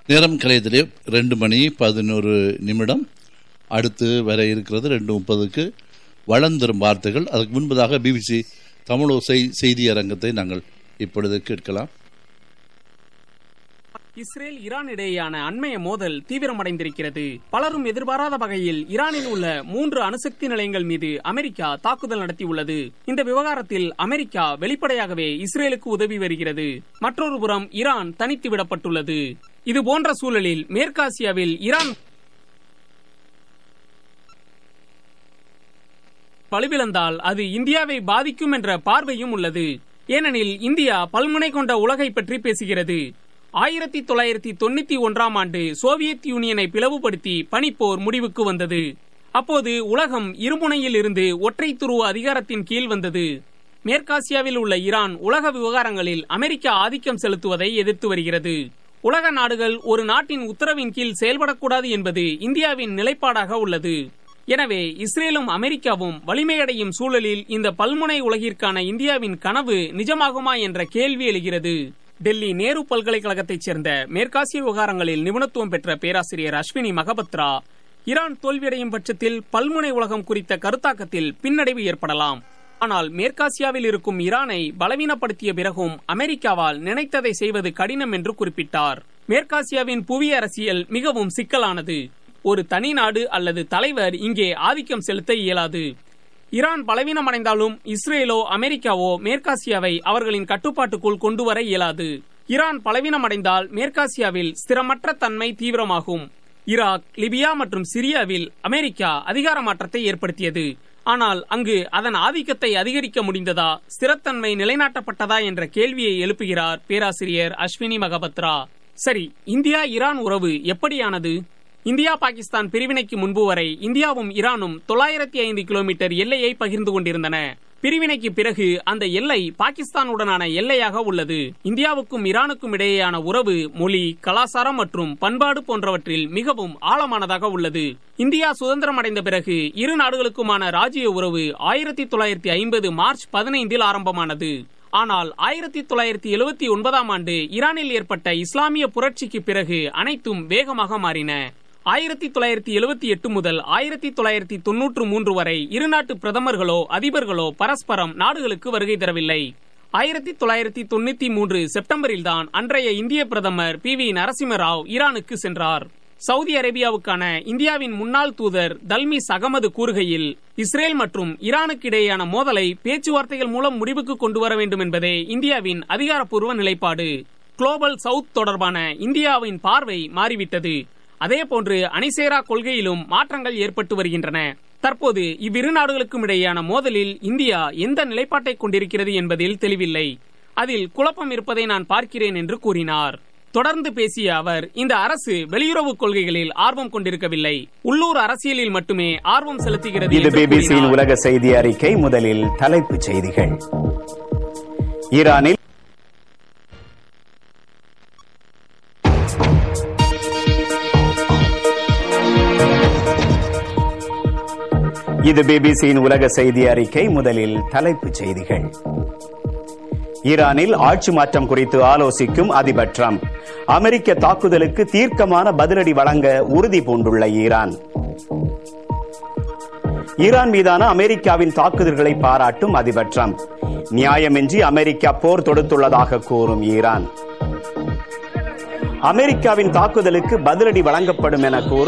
நேரம் கலையத்திலே ரெண்டு மணி பதினோரு நிமிடம் அடுத்து வர இருக்கிறது ரெண்டு முப்பதுக்கு வளர்ந்தரும் வார்த்தைகள் அதுக்கு முன்பதாக பிபிசி தமிழோசை செய்தி அரங்கத்தை நாங்கள் இப்பொழுது கேட்கலாம் இஸ்ரேல் ஈரான் இடையேயான அண்மைய மோதல் தீவிரமடைந்திருக்கிறது பலரும் எதிர்பாராத வகையில் ஈரானில் உள்ள மூன்று அணுசக்தி நிலையங்கள் மீது அமெரிக்கா தாக்குதல் நடத்தியுள்ளது இந்த விவகாரத்தில் அமெரிக்கா வெளிப்படையாகவே இஸ்ரேலுக்கு உதவி வருகிறது மற்றொரு புறம் ஈரான் தனித்து விடப்பட்டுள்ளது இது போன்ற சூழலில் மேற்காசியாவில் ஈரான் வலுவிழந்தால் அது இந்தியாவை பாதிக்கும் என்ற பார்வையும் உள்ளது ஏனெனில் இந்தியா பல்முனை கொண்ட உலகை பற்றி பேசுகிறது ஆயிரத்தி தொள்ளாயிரத்தி தொண்ணூத்தி ஒன்றாம் ஆண்டு சோவியத் யூனியனை பிளவுபடுத்தி பனிப்போர் முடிவுக்கு வந்தது அப்போது உலகம் இருமுனையில் இருந்து ஒற்றை துருவ அதிகாரத்தின் கீழ் வந்தது மேற்காசியாவில் உள்ள ஈரான் உலக விவகாரங்களில் அமெரிக்கா ஆதிக்கம் செலுத்துவதை எதிர்த்து வருகிறது உலக நாடுகள் ஒரு நாட்டின் உத்தரவின் கீழ் செயல்படக்கூடாது என்பது இந்தியாவின் நிலைப்பாடாக உள்ளது எனவே இஸ்ரேலும் அமெரிக்காவும் வலிமையடையும் சூழலில் இந்த பல்முனை உலகிற்கான இந்தியாவின் கனவு நிஜமாகுமா என்ற கேள்வி எழுகிறது டெல்லி நேரு பல்கலைக்கழகத்தைச் சேர்ந்த மேற்காசிய விவகாரங்களில் நிபுணத்துவம் பெற்ற பேராசிரியர் அஸ்வினி மகபத்ரா ஈரான் தோல்வியடையும் பட்சத்தில் பல்முனை உலகம் குறித்த கருத்தாக்கத்தில் பின்னடைவு ஏற்படலாம் ஆனால் மேற்காசியாவில் இருக்கும் ஈரானை பலவீனப்படுத்திய பிறகும் அமெரிக்காவால் நினைத்ததை செய்வது கடினம் என்று குறிப்பிட்டார் மேற்காசியாவின் புவி அரசியல் மிகவும் சிக்கலானது ஒரு தனி நாடு அல்லது தலைவர் இங்கே ஆதிக்கம் செலுத்த இயலாது ஈரான் பலவீனமடைந்தாலும் இஸ்ரேலோ அமெரிக்காவோ மேற்காசியாவை அவர்களின் கட்டுப்பாட்டுக்குள் கொண்டு வர இயலாது ஈரான் பலவீனமடைந்தால் மேற்காசியாவில் ஸ்திரமற்ற தன்மை தீவிரமாகும் ஈராக் லிபியா மற்றும் சிரியாவில் அமெரிக்கா அதிகார மாற்றத்தை ஏற்படுத்தியது ஆனால் அங்கு அதன் ஆதிக்கத்தை அதிகரிக்க முடிந்ததா ஸ்திரத்தன்மை நிலைநாட்டப்பட்டதா என்ற கேள்வியை எழுப்புகிறார் பேராசிரியர் அஸ்வினி மகபத்ரா சரி இந்தியா ஈரான் உறவு எப்படியானது இந்தியா பாகிஸ்தான் பிரிவினைக்கு முன்பு வரை இந்தியாவும் ஈரானும் தொள்ளாயிரத்தி ஐந்து கிலோமீட்டர் எல்லையை பகிர்ந்து கொண்டிருந்தன பிரிவினைக்கு பிறகு அந்த எல்லை பாகிஸ்தானுடனான எல்லையாக உள்ளது இந்தியாவுக்கும் ஈரானுக்கும் இடையேயான உறவு மொழி கலாச்சாரம் மற்றும் பண்பாடு போன்றவற்றில் மிகவும் ஆழமானதாக உள்ளது இந்தியா சுதந்திரம் அடைந்த பிறகு இரு நாடுகளுக்குமான ராஜ்ய உறவு ஆயிரத்தி தொள்ளாயிரத்தி ஐம்பது மார்ச் பதினைந்தில் ஆரம்பமானது ஆனால் ஆயிரத்தி தொள்ளாயிரத்தி எழுபத்தி ஒன்பதாம் ஆண்டு ஈரானில் ஏற்பட்ட இஸ்லாமிய புரட்சிக்கு பிறகு அனைத்தும் வேகமாக மாறின ஆயிரத்தி தொள்ளாயிரத்தி எழுபத்தி எட்டு முதல் ஆயிரத்தி தொள்ளாயிரத்தி தொன்னூற்று மூன்று வரை இருநாட்டு பிரதமர்களோ அதிபர்களோ பரஸ்பரம் நாடுகளுக்கு வருகை தரவில்லை ஆயிரத்தி தொள்ளாயிரத்தி தொண்ணூத்தி மூன்று செப்டம்பரில்தான் அன்றைய இந்திய பிரதமர் பி வி நரசிம்மராவ் ஈரானுக்கு சென்றார் சவுதி அரேபியாவுக்கான இந்தியாவின் முன்னாள் தூதர் தல்மிஸ் அகமது கூறுகையில் இஸ்ரேல் மற்றும் ஈரானுக்கு இடையேயான மோதலை பேச்சுவார்த்தைகள் மூலம் முடிவுக்கு கொண்டு வர வேண்டும் என்பதே இந்தியாவின் அதிகாரப்பூர்வ நிலைப்பாடு குளோபல் சவுத் தொடர்பான இந்தியாவின் பார்வை மாறிவிட்டது அதேபோன்று அணிசேரா கொள்கையிலும் மாற்றங்கள் ஏற்பட்டு வருகின்றன தற்போது இவ்விரு நாடுகளுக்கும் இடையேயான மோதலில் இந்தியா எந்த நிலைப்பாட்டை கொண்டிருக்கிறது என்பதில் தெளிவில்லை அதில் குழப்பம் இருப்பதை நான் பார்க்கிறேன் என்று கூறினார் தொடர்ந்து பேசிய அவர் இந்த அரசு வெளியுறவு கொள்கைகளில் ஆர்வம் கொண்டிருக்கவில்லை உள்ளூர் அரசியலில் மட்டுமே ஆர்வம் செலுத்துகிறது இது என்று பிபிசியின் கூறினார். உலக செய்தி அறிக்கை முதலில் தலைப்புச் செய்திகள் ஈரானில் இது பிபிசியின் உலக செய்தி அறிக்கை முதலில் தலைப்புச் செய்திகள் ஈரானில் ஆட்சி மாற்றம் குறித்து ஆலோசிக்கும் அதிபர் ட்ரம்ப் அமெரிக்க தாக்குதலுக்கு தீர்க்கமான பதிலடி வழங்க உறுதி பூண்டுள்ள ஈரான் ஈரான் மீதான அமெரிக்காவின் தாக்குதல்களை பாராட்டும் அதிபர் ட்ரம்ப் நியாயமின்றி அமெரிக்கா போர் தொடுத்துள்ளதாக கூறும் ஈரான் அமெரிக்காவின் தாக்குதலுக்கு பதிலடி வழங்கப்படும் என கூறும்